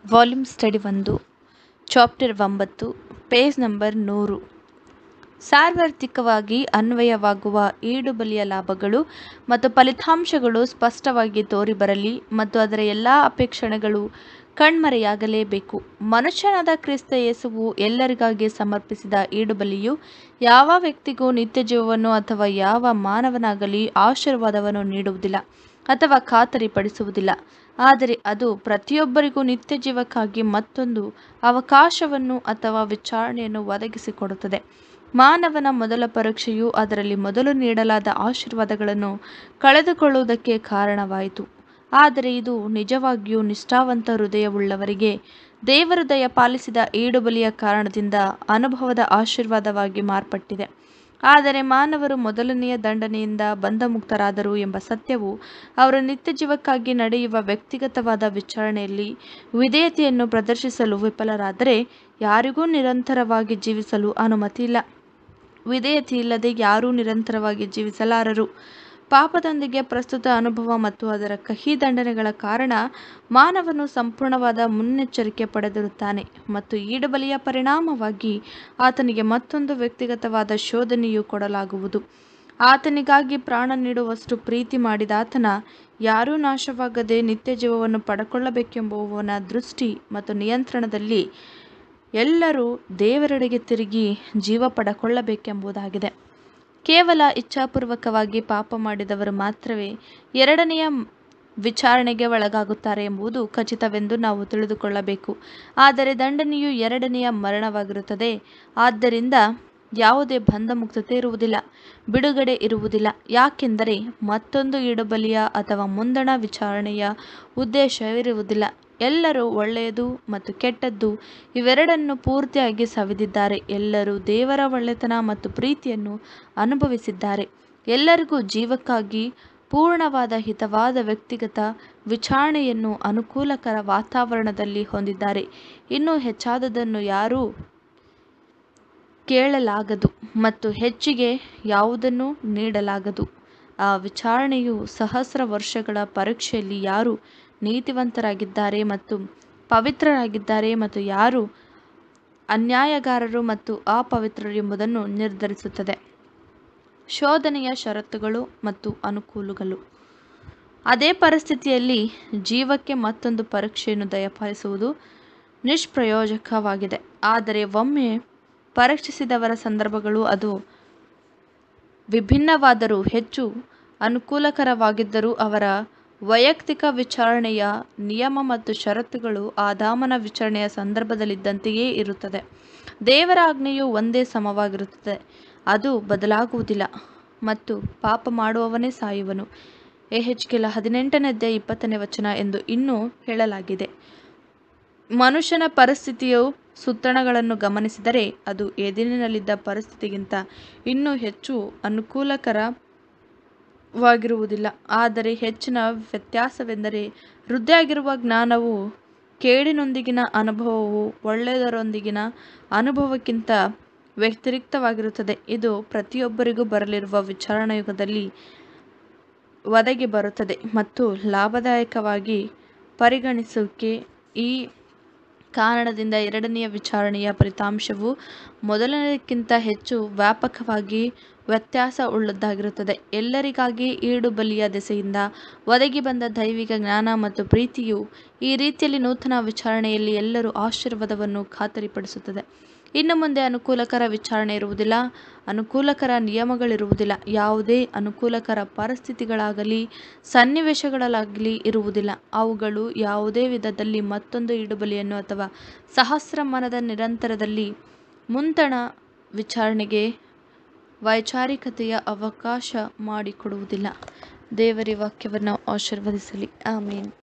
volume study ಒಂದು chapter ಒಂಬತ್ತು page number ನೂರು ಸಾರ್ವತ್ರಿಕವಾಗಿ ಅನ್ವಯವಾಗುವ ಈಡುಬಲಿಯ ಲಾಭಗಳು ಮತ್ತು ಫಲಿತಾಂಶಗಳು ಸ್ಪಷ್ಟವಾಗಿ ತೋರಿಬರಲಿ ಮತ್ತು ಅದರ ಎಲ್ಲ ಅಪೇಕ್ಷಣೆಗಳು ಕಣ್ಮರೆಯಾಗಲೇಬೇಕು ಮನುಷ್ಯನಾದ ಕ್ರಿಸ್ತ ಯೇಸುವು ಎಲ್ಲರಿಗಾಗಿ ಸಮರ್ಪಿಸಿದ ಈಡುಬಲಿಯು ಯಾವ ವ್ಯಕ್ತಿಗೂ ನಿತ್ಯಜೀವವನ್ನು ಅಥವಾ ಯಾವ ಮಾನವನಾಗಲಿ ಆಶೀರ್ವಾದವನ್ನು ನೀಡುವುದಿಲ್ಲ ಅಥವಾ ಖಾತರಿಪಡಿಸುವುದಿಲ್ಲ ಆದರೆ ಅದು ಪ್ರತಿಯೊಬ್ಬರಿಗೂ ನಿತ್ಯಜೀವಕ್ಕಾಗಿ ಮತ್ತೊಂದು ಅವಕಾಶವನ್ನು ಅಥವಾ ವಿಚಾರಣೆಯನ್ನು ಒದಗಿಸಿಕೊಡುತ್ತದೆ ಮಾನವನ ಮೊದಲ ಪರೀಕ್ಷೆಯು ಅದರಲ್ಲಿ ಮೊದಲು ನೀಡಲಾದ ಆಶೀರ್ವಾದಗಳನ್ನು ಕಳೆದುಕೊಳ್ಳುವುದಕ್ಕೆ ಕಾರಣವಾಯಿತು ಆದರೆ ಇದು ನಿಜವಾಗಿಯೂ ನಿಷ್ಠಾವಂತ ಹೃದಯವುಳ್ಳವರಿಗೆ ದೇವರು ದಯಪಾಲಿಸಿದ ಈಡುಬಲಿಯ ಕಾರಣದಿಂದ ಅನುಭವದ ಆಶೀರ್ವಾದವಾಗಿ ಮಾರ್ಪಟ್ಟಿದೆ ಆದರೆ ಮಾನವರು ಮೊದಲನೆಯ ದಂಡನೆಯಿಂದ ಬಂಧಮುಕ್ತರಾದರು ಎಂಬ ಸತ್ಯವು ಅವರು ನಿತ್ಯಜೀವಕ್ಕಾಗಿ ನಡೆಯುವ ವ್ಯಕ್ತಿಗತವಾದ ವಿಚಾರಣೆಯಲ್ಲಿ ವಿಧೇಯತೆಯನ್ನು ಪ್ರದರ್ಶಿಸಲು ವಿಫಲರಾದರೆ ಯಾರಿಗೂ ನಿರಂತರವಾಗಿ ಜೀವಿಸಲು ಅನುಮತಿಯಿಲ್ಲ ವಿಧೇಯತೆಯಿಲ್ಲದೆ ಯಾರೂ ನಿರಂತರವಾಗಿ ಜೀವಿಸಲಾರರು ಪಾಪದೊಂದಿಗೆ ಪ್ರಸ್ತುತ ಅನುಭವ ಮತ್ತು ಅದರ ಕಹಿ ದಂಡನೆಗಳ ಕಾರಣ ಮಾನವನು ಸಂಪೂರ್ಣವಾದ ಮುನ್ನೆಚ್ಚರಿಕೆ ಪಡೆದಿರುತ್ತಾನೆ ಮತ್ತು ಈಡುಬಲಿಯ ಪರಿಣಾಮವಾಗಿ ಆತನಿಗೆ ಮತ್ತೊಂದು ವ್ಯಕ್ತಿಗತವಾದ ಶೋಧನೆಯು ಕೊಡಲಾಗುವುದು ಆತನಿಗಾಗಿ ಪ್ರಾಣ ನೀಡುವಷ್ಟು ಪ್ರೀತಿ ಮಾಡಿದ ಆತನ ಯಾರೂ ನಾಶವಾಗದೆ ನಿತ್ಯ ಜೀವವನ್ನು ಪಡ್ಕೊಳ್ಳಬೇಕೆಂಬುವನ ದೃಷ್ಟಿ ಮತ್ತು ನಿಯಂತ್ರಣದಲ್ಲಿ ಎಲ್ಲರೂ ದೇವರೆಡೆಗೆ ತಿರುಗಿ ಜೀವ ಪಡಕೊಳ್ಳಬೇಕೆಂಬುದಾಗಿದೆ ಕೇವಲ ಇಚ್ಛಾಪೂರ್ವಕವಾಗಿ ಪಾಪ ಮಾಡಿದವರು ಮಾತ್ರವೇ ಎರಡನೆಯ ವಿಚಾರಣೆಗೆ ಒಳಗಾಗುತ್ತಾರೆ ಎಂಬುದು ಖಚಿತವೆಂದು ನಾವು ತಿಳಿದುಕೊಳ್ಳಬೇಕು ಆದರೆ ದಂಡನೆಯು ಎರಡನೆಯ ಮರಣವಾಗಿರುತ್ತದೆ ಆದ್ದರಿಂದ ಯಾವುದೇ ಬಂಧಮುಕ್ತತೆ ಇರುವುದಿಲ್ಲ ಬಿಡುಗಡೆ ಇರುವುದಿಲ್ಲ ಯಾಕೆಂದರೆ ಮತ್ತೊಂದು ಇಡುಬಲಿಯ ಅಥವಾ ಮುಂದಣ ವಿಚಾರಣೆಯ ಉದ್ದೇಶವಿರುವುದಿಲ್ಲ ಎಲ್ಲರೂ ಒಳ್ಳೆಯದು ಮತ್ತು ಕೆಟ್ಟದ್ದು ಇವೆರಡನ್ನು ಪೂರ್ತಿಯಾಗಿ ಸವಿದಿದ್ದಾರೆ ಎಲ್ಲರೂ ದೇವರ ಒಳ್ಳೆತನ ಮತ್ತು ಪ್ರೀತಿಯನ್ನು ಅನುಭವಿಸಿದ್ದಾರೆ ಎಲ್ಲರಿಗೂ ಜೀವಕ್ಕಾಗಿ ಪೂರ್ಣವಾದ ಹಿತವಾದ ವ್ಯಕ್ತಿಗತ ವಿಚಾರಣೆಯನ್ನು ಅನುಕೂಲಕರ ವಾತಾವರಣದಲ್ಲಿ ಹೊಂದಿದ್ದಾರೆ ಇನ್ನೂ ಹೆಚ್ಚಾದದನ್ನು ಯಾರೂ ಕೇಳಲಾಗದು ಮತ್ತು ಹೆಚ್ಚಿಗೆ ಯಾವುದನ್ನು ನೀಡಲಾಗದು ಆ ವಿಚಾರಣೆಯು ಸಹಸ್ರ ವರ್ಷಗಳ ಪರೀಕ್ಷೆಯಲ್ಲಿ ಯಾರು ನೀತಿವಂತರಾಗಿದ್ದಾರೆ ಮತ್ತು ಪವಿತ್ರರಾಗಿದ್ದಾರೆ ಮತ್ತು ಯಾರು ಅನ್ಯಾಯಗಾರರು ಮತ್ತು ಅಪವಿತ್ರರು ಎಂಬುದನ್ನು ನಿರ್ಧರಿಸುತ್ತದೆ ಶೋಧನೆಯ ಷರತ್ತುಗಳು ಮತ್ತು ಅನುಕೂಲಗಳು ಅದೇ ಪರಿಸ್ಥಿತಿಯಲ್ಲಿ ಜೀವಕ್ಕೆ ಮತ್ತೊಂದು ಪರೀಕ್ಷೆಯನ್ನು ದಯಪಾಲಿಸುವುದು ನಿಷ್ಪ್ರಯೋಜಕವಾಗಿದೆ ಆದರೆ ಒಮ್ಮೆ ಪರೀಕ್ಷಿಸಿದವರ ಸಂದರ್ಭಗಳು ಅದು ವಿಭಿನ್ನವಾದರೂ ಹೆಚ್ಚು ಅನುಕೂಲಕರವಾಗಿದ್ದರೂ ಅವರ ವೈಯಕ್ತಿಕ ವಿಚಾರಣೆಯ ನಿಯಮ ಮತ್ತು ಷರತ್ತುಗಳು ಆದಾಮನ ವಿಚಾರಣೆಯ ಸಂದರ್ಭದಲ್ಲಿದ್ದಂತೆಯೇ ಇರುತ್ತದೆ ದೇವರ ಆಜ್ಞೆಯು ಒಂದೇ ಸಮವಾಗಿರುತ್ತದೆ ಅದು ಬದಲಾಗುವುದಿಲ್ಲ ಮತ್ತು ಪಾಪ ಮಾಡುವವನೇ ಸಾಯುವನು ಎ ಹೆಚ್ ಕೆಲ ಹದಿನೆಂಟನೇ ಅಧ್ಯಾಯ ಇಪ್ಪತ್ತನೇ ವಚನ ಎಂದು ಇನ್ನೂ ಹೇಳಲಾಗಿದೆ ಮನುಷ್ಯನ ಪರಿಸ್ಥಿತಿಯು ಸುತ್ತಣಗಳನ್ನು ಗಮನಿಸಿದರೆ ಅದು ಎದಿರಿನಲ್ಲಿದ್ದ ಪರಿಸ್ಥಿತಿಗಿಂತ ಇನ್ನೂ ಹೆಚ್ಚು ಅನುಕೂಲಕರವಾಗಿರುವುದಿಲ್ಲ ಆದರೆ ಹೆಚ್ಚಿನ ವ್ಯತ್ಯಾಸವೆಂದರೆ ವೃದ್ಧಿಯಾಗಿರುವ ಜ್ಞಾನವು ಕೇಡಿನೊಂದಿಗಿನ ಅನುಭವವು ಒಳ್ಳೆಯದರೊಂದಿಗಿನ ಅನುಭವಕ್ಕಿಂತ ವ್ಯತಿರಿಕ್ತವಾಗಿರುತ್ತದೆ ಇದು ಪ್ರತಿಯೊಬ್ಬರಿಗೂ ಬರಲಿರುವ ವಿಚಾರಣಾಯುಗದಲ್ಲಿ ಒದಗಿ ಬರುತ್ತದೆ ಮತ್ತು ಲಾಭದಾಯಕವಾಗಿ ಪರಿಗಣಿಸುವಿಕೆ ಈ ಕಾರಣದಿಂದ ಎರಡನೆಯ ವಿಚಾರಣೆಯ ಫಲಿತಾಂಶವು ಮೊದಲನೆಯದಕ್ಕಿಂತ ಹೆಚ್ಚು ವ್ಯಾಪಕವಾಗಿ ವ್ಯತ್ಯಾಸವುಳ್ಳದ್ದಾಗಿರುತ್ತದೆ ಎಲ್ಲರಿಗಾಗಿ ಈಡುಬಲಿಯ ದೆಸೆಯಿಂದ ಒದಗಿ ಬಂದ ದೈವಿಕ ಜ್ಞಾನ ಮತ್ತು ಪ್ರೀತಿಯು ಈ ರೀತಿಯಲ್ಲಿ ನೂತನ ವಿಚಾರಣೆಯಲ್ಲಿ ಎಲ್ಲರೂ ಆಶೀರ್ವಾದವನ್ನು ಖಾತರಿಪಡಿಸುತ್ತದೆ ಇನ್ನು ಮುಂದೆ ಅನುಕೂಲಕರ ವಿಚಾರಣೆ ಇರುವುದಿಲ್ಲ ಅನುಕೂಲಕರ ನಿಯಮಗಳಿರುವುದಿಲ್ಲ ಯಾವುದೇ ಅನುಕೂಲಕರ ಪರಿಸ್ಥಿತಿಗಳಾಗಲಿ ಸನ್ನಿವೇಶಗಳಾಗಲಿ ಇರುವುದಿಲ್ಲ ಅವುಗಳು ಯಾವುದೇ ವಿಧದಲ್ಲಿ ಮತ್ತೊಂದು ಇಡುಬಲಿಯನ್ನು ಅಥವಾ ಸಹಸ್ರಮಾನದ ನಿರಂತರದಲ್ಲಿ ಮುಂತಣ ವಿಚಾರಣೆಗೆ ವೈಚಾರಿಕತೆಯ ಅವಕಾಶ ಮಾಡಿಕೊಡುವುದಿಲ್ಲ ದೇವರ ವಾಕ್ಯವನ್ನು ಆಶೀರ್ವದಿಸಲಿ ಆಮೇನ್